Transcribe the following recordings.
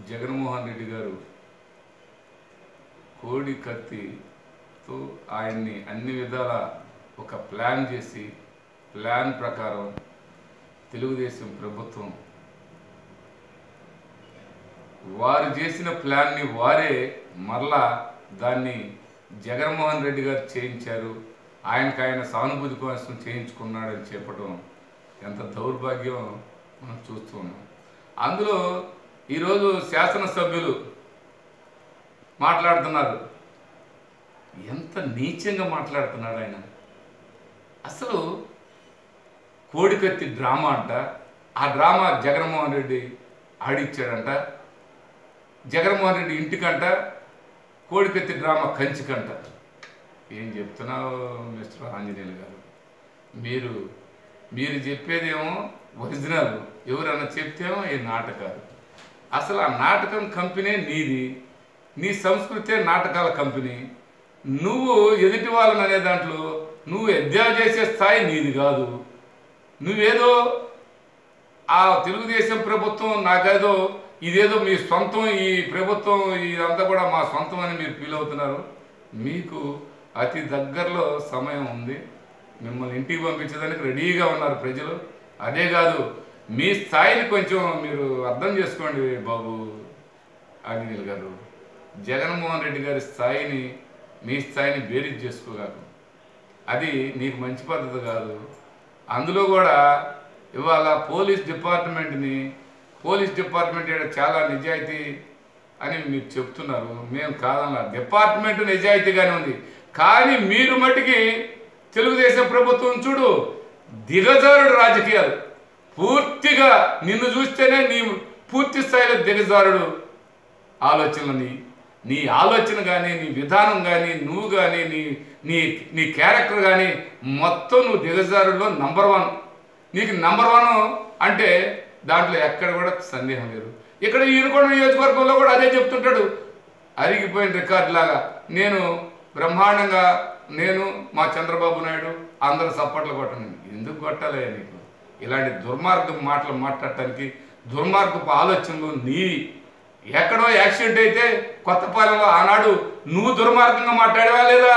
జగన్మోహన్ రెడ్డి గారు కోడి కత్తితో ఆయన్ని అన్ని విధాల ఒక ప్లాన్ చేసి ప్లాన్ ప్రకారం తెలుగుదేశం ప్రభుత్వం వారు చేసిన ప్లాన్ని వారే మరలా దాన్ని జగన్మోహన్ రెడ్డి గారు చేయించారు ఆయనకు ఆయన సానుభూతి కోసం చేయించుకున్నాడని చెప్పడం ఎంత దౌర్భాగ్యం మనం చూస్తూ ఉన్నాం అందులో ఈరోజు శాసనసభ్యులు మాట్లాడుతున్నారు ఎంత నీచంగా మాట్లాడుతున్నాడు ఆయన అసలు కోడికత్తి డ్రామా అంట ఆ డ్రామా జగన్మోహన్ రెడ్డి ఆడిచ్చాడంట జగన్మోహన్ రెడ్డి ఇంటికంట కోడికత్తి డ్రామా కంచికంట ఏం చెప్తున్నావు మిస్టర్ ఆంజనేయులు గారు మీరు మీరు చెప్పేదేమో ఒరిజినల్ ఎవరన్నా చెప్తేమో ఈ నాటకాలు అసలు ఆ నాటకం కంపెనీ నీది నీ సంస్కృతే నాటకాల కంపెనీ నువ్వు ఎదుటి వాళ్ళని అనే దాంట్లో నువ్వు ఎద్దా చేసే స్థాయి నీది కాదు నువ్వేదో ఆ తెలుగుదేశం ప్రభుత్వం నాకేదో ఇదేదో మీ సొంతం ఈ ప్రభుత్వం ఇదంతా కూడా మా సొంతం అని మీరు ఫీల్ అవుతున్నారు మీకు అతి దగ్గరలో సమయం ఉంది మిమ్మల్ని ఇంటికి పంపించడానికి రెడీగా ఉన్నారు ప్రజలు అదే కాదు మీ స్థాయిని కొంచెం మీరు అర్థం చేసుకోండి బాబు ఆంజనేయులు గారు జగన్మోహన్ రెడ్డి గారి స్థాయిని మీ స్థాయిని బేరీజ్ చేసుకోగలరు అది నీకు మంచి పద్ధతి కాదు అందులో కూడా ఇవాళ పోలీస్ డిపార్ట్మెంట్ని పోలీస్ డిపార్ట్మెంట్ ఈడ చాలా నిజాయితీ అని మీరు చెప్తున్నారు మేము కాదన్నా డిపార్ట్మెంట్ నిజాయితీగానే ఉంది కానీ మీరు మట్టుకి తెలుగుదేశం ప్రభుత్వం చూడు దిగజారుడు రాజకీయాలు పూర్తిగా నిన్ను చూస్తేనే నీ పూర్తి స్థాయిలో దిగజారుడు ఆలోచనలని నీ ఆలోచన కానీ నీ విధానం కానీ నువ్వు కానీ నీ నీ నీ క్యారెక్టర్ కానీ మొత్తం నువ్వు దిగజారులో నంబర్ వన్ నీకు నంబర్ వన్ అంటే దాంట్లో ఎక్కడ కూడా సందేహం లేదు ఇక్కడ ఈనుకొండ నియోజకవర్గంలో కూడా అదే చెప్తుంటాడు అరిగిపోయిన రికార్డు లాగా నేను బ్రహ్మాండంగా నేను మా చంద్రబాబు నాయుడు అందరు సప్పట్లు కొట్టను ఎందుకు కొట్టాలి నీకు ఇలాంటి దుర్మార్గం మాటలు మాట్లాడటానికి దుర్మార్గపు ఆలోచనలు నీ ఎక్కడో యాక్సిడెంట్ అయితే కొత్తపాలెంలో ఆనాడు నువ్వు దుర్మార్గంగా మాట్లాడేవా లేదా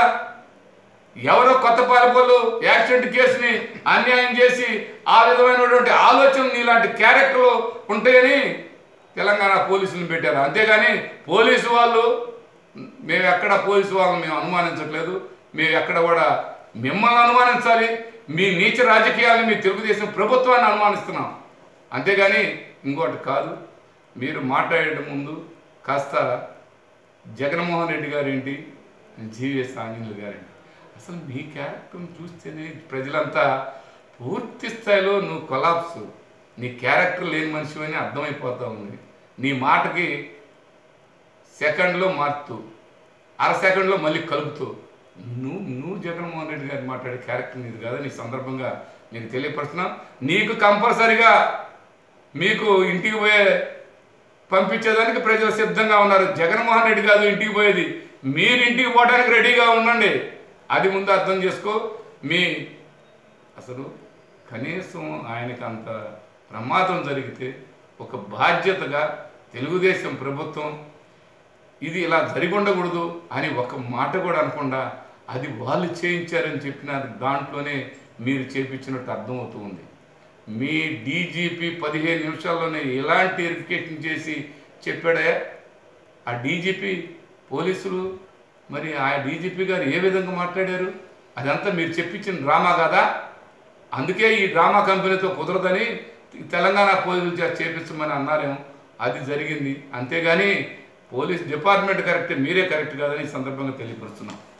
ఎవరో కొత్త పాలపల్లు యాక్సిడెంట్ కేసుని అన్యాయం చేసి ఆ విధమైనటువంటి ఆలోచన నీలాంటి క్యారెక్టర్లు ఉంటాయని తెలంగాణ పోలీసులను పెట్టారు అంతేగాని పోలీసు వాళ్ళు మేము ఎక్కడ పోలీసు వాళ్ళని మేము అనుమానించట్లేదు మేము ఎక్కడ కూడా మిమ్మల్ని అనుమానించాలి మీ నీచ రాజకీయాలను మీ తెలుగుదేశం ప్రభుత్వాన్ని అనుమానిస్తున్నాం అంతేగాని ఇంకోటి కాదు మీరు మాట్లాడే ముందు కాస్త జగన్మోహన్ రెడ్డి గారు ఏంటి జీవీఎస్ ఆంజనేయులు గారేంటి అసలు మీ క్యారెక్టర్ని చూస్తేనే ప్రజలంతా పూర్తి స్థాయిలో నువ్వు కొలాప్స్ నీ క్యారెక్టర్ లేని మనిషి అని అర్థమైపోతా ఉంది నీ మాటకి సెకండ్లో మారుతూ అర సెకండ్లో మళ్ళీ కలుపుతూ నువ్వు నువ్వు జగన్మోహన్ రెడ్డి గారు మాట్లాడే క్యారెక్టర్ నీది కాదు నీ సందర్భంగా నీకు తెలియపరుస్తున్నా నీకు కంపల్సరిగా మీకు ఇంటికి పోయే పంపించేదానికి ప్రజలు సిద్ధంగా ఉన్నారు జగన్మోహన్ రెడ్డి కాదు ఇంటికి పోయేది మీరు ఇంటికి పోవడానికి రెడీగా ఉండండి అది ముందు అర్థం చేసుకో మీ అసలు కనీసం ఆయనకి అంత ప్రమాదం జరిగితే ఒక బాధ్యతగా తెలుగుదేశం ప్రభుత్వం ఇది ఇలా జరిగి ఉండకూడదు అని ఒక మాట కూడా అనకుండా అది వాళ్ళు చేయించారని చెప్పిన దాంట్లోనే మీరు చేపించినట్టు అర్థమవుతూ ఉంది మీ డీజీపీ పదిహేను నిమిషాల్లోనే ఎలాంటి వెరిఫికేషన్ చేసి చెప్పాడే ఆ డీజీపీ పోలీసులు మరి ఆ డీజీపీ గారు ఏ విధంగా మాట్లాడారు అదంతా మీరు చెప్పించిన డ్రామా కదా అందుకే ఈ డ్రామా కంపెనీతో కుదరదని తెలంగాణ పోలీసులు చేత చేపించమని అన్నారేమో అది జరిగింది అంతేగాని పోలీస్ డిపార్ట్మెంట్ కరెక్ట్ మీరే కరెక్ట్ కాదని ఈ సందర్భంగా తెలియపరుస్తున్నాం